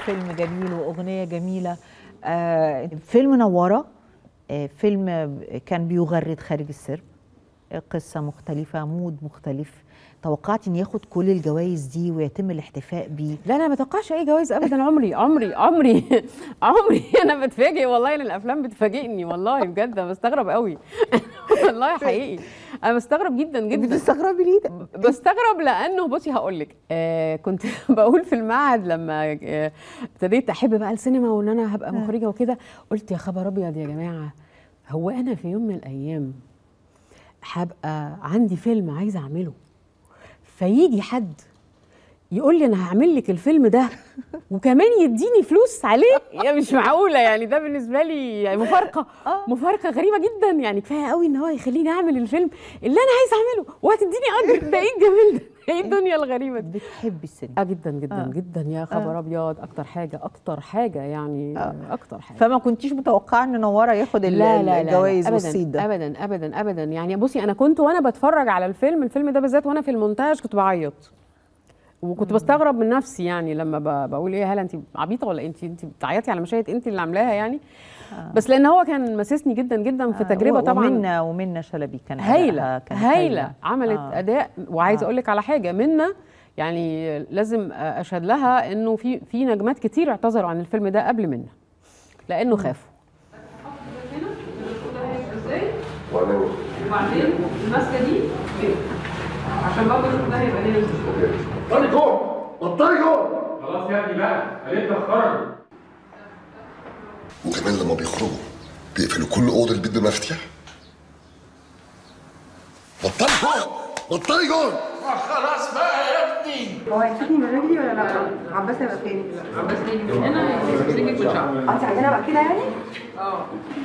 فيلم جميل واغنيه جميله آه فيلم نوره آه فيلم كان بيغرد خارج السرب آه، قصه مختلفه مود مختلف توقعت ان ياخد كل الجوائز دي ويتم الاحتفاء بيه لا انا ما بتوقعش اي جوائز ابدا عمري عمري عمري عمري انا بتفاجئ والله ان الافلام بتفاجئني والله بجد انا بستغرب قوي والله حقيقي انا بستغرب جدا جدا بتستغربي ليه ده؟ بستغرب لانه بصي هقول لك آه كنت بقول في المعهد لما آه، ابتديت احب بقى السينما وان انا هبقى مخرجه وكده قلت يا خبر ابيض يا جماعه هو انا في يوم من الايام هبقى عندي فيلم عايزه اعمله فيجي حد يقول لي انا هعمل لك الفيلم ده وكمان يديني فلوس عليه يا مش معقوله يعني ده بالنسبه لي يعني مفارقه مفارقه غريبه جدا يعني كفايه قوي ان هو يخليني اعمل الفيلم اللي انا عايزه اعمله وهتديني اجر ده ايه الجمال ده ايه الدنيا الغريبه دي بتحبي السينما اه جدا جدا آه. آه. جدا يا خبر ابيض اكتر حاجه اكتر حاجه يعني آه. آه. اكتر حاجه فما كنتيش متوقعه ان نوره ياخد ال- الجوائز ابدا والصيت ده ابدا ابدا ابدا يعني بصي انا كنت وانا بتفرج على الفيلم الفيلم ده بالذات وانا في المونتاج كنت بعيط وكنت بستغرب من نفسي يعني لما ب- بقول ايه هلا انت عبيطه ولا انت انت بتعيطي على مشاهد انت اللي عاملاها يعني بس لان هو كان مسسني جدا جدا في تجربه طبعا ومنى ومنى شلبي كان هايله أداءها كان هايله عملت آه. اداء وعايزه آه. اقول لك على حاجه منا يعني لازم اشهد لها انه في في نجمات كتير اعتذروا عن الفيلم ده قبل منا لانه خافوا وبعدين الماسكه دي كده عشان برضه اشوف ده هيبقى ليه بطلي جوه بطلي جوه خلاص يا ابني بقى قالت لك خرجوا وكمان لما بيخرجوا بيقفلوا كل اوضه البيت بمفاتيح بطلي جوه بطلي جوه خلاص بقى يا ابني هو هيمسكني من رجلي ولا لا؟ عباس هيبقى فين دلوقتي؟ بس يجي من هنا يمسكك من شعرك انت عايزاني ابقى كده يعني؟ اه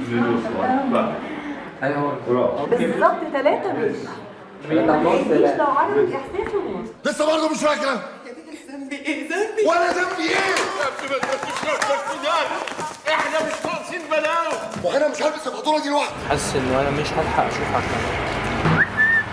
بالظبط ثلاثة مش مش لو عدد احساسه لسه برضه مش فاكره ذنبي ايه ذنبي؟ وانا ذنبي ايه احنا مش ناقصين بلاوي وانا مش هلبس البطوله دي لوحدي حاسس انه انا مش هلحق اشوف على الكاميرا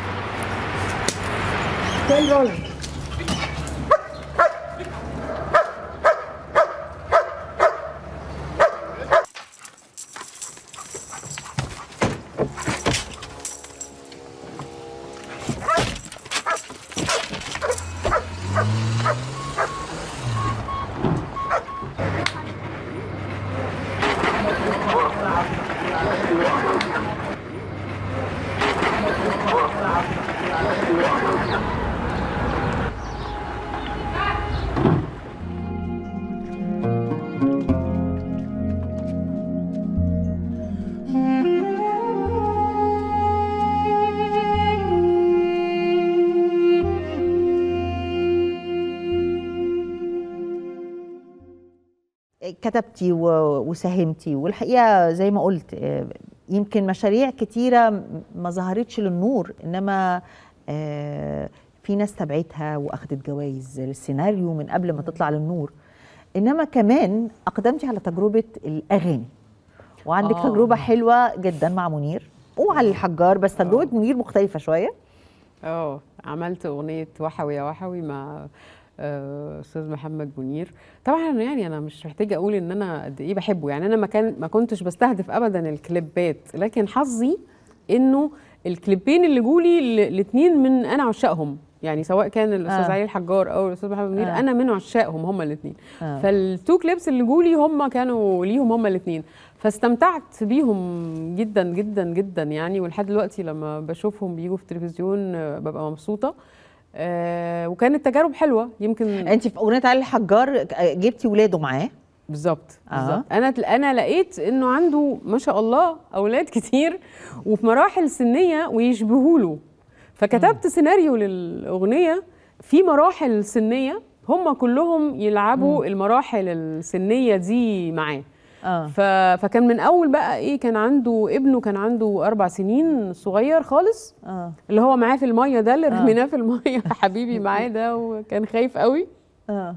كتبتي و- وساهمتي والحقيقه زي ما قلت آه، يمكن مشاريع كتيره م- ما ظهرتش للنور انما آه، في ناس تابعتها واخدت جوائز السيناريو من قبل ما تطلع للنور انما كمان اقدمتي على تجربه الاغاني وعندك آه. تجربه حلوه جدا مع منير وعلى الحجار بس تجربه منير مختلفه شويه اه عملت اغنيه وحوي يا وحوي مع آه، استاذ محمد منير طبعا أنا يعني انا مش محتاجه اقول ان انا قد ايه بحبه يعني انا ما كان ما كنتش بستهدف ابدا الكليبات لكن حظي انه الكليبين اللي جولي الاثنين من انا عشاقهم يعني سواء كان الاستاذ آه. علي الحجار او الاستاذ محمد منير آه. انا من عشاقهم هما الاثنين آه. فالتو كليبس اللي جولي هم كانوا ليهم هما الاثنين فاستمتعت بيهم جدا جدا جدا يعني ولحد دلوقتي لما بشوفهم بيجوا في التلفزيون آه، ببقى مبسوطه آه وكانت تجارب حلوه يمكن انت في اغنيه علي الحجار جبتي ولاده معاه بالظبط آه. بالظبط انا انا لقيت انه عنده ما شاء الله اولاد كتير وفي مراحل سنيه ويشبهوا له فكتبت سيناريو للاغنيه في مراحل سنيه هم كلهم يلعبوا المراحل السنيه دي معاه اه ف... فكان من اول بقى ايه كان عنده ابنه كان عنده اربع سنين صغير خالص اه اللي هو معاه في الميه ده اللي آه. رميناه في الميه حبيبي معاه ده وكان خايف قوي اه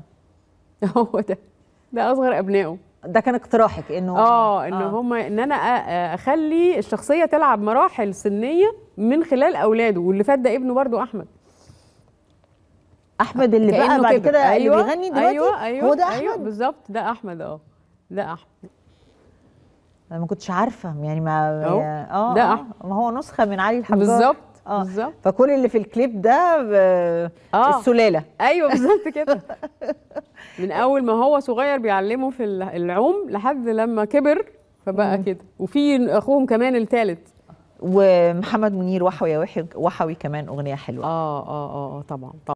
هو ده ده اصغر ابنائه ده كان اقتراحك انه اه ان هم ان انا أ- اخلي الشخصيه تلعب مراحل سنيه من خلال اولاده واللي فات ده ابنه برضو احمد احمد اللي بقى كأنه بعد كبر. كده أيوة اللي بيغني دلوقتي ايوه ايوه هو ده احمد ايوه بالظبط ده احمد اه ده احمد انا ما كنتش عارفه يعني ما أهو. اه ده آه، أحمد. ما هو نسخه من علي الحجار بالظبط اه بالظبط فكل اللي في الكليب ده آه، آه. السلاله ايوه بالظبط كده من اول ما هو صغير بيعلمه في ال- العوم لحد لما كبر فبقى كده وفي اخوهم كمان الثالث ومحمد منير وحوي يا وحي- وحوي كمان اغنيه حلوه اه اه اه طبعا طبعا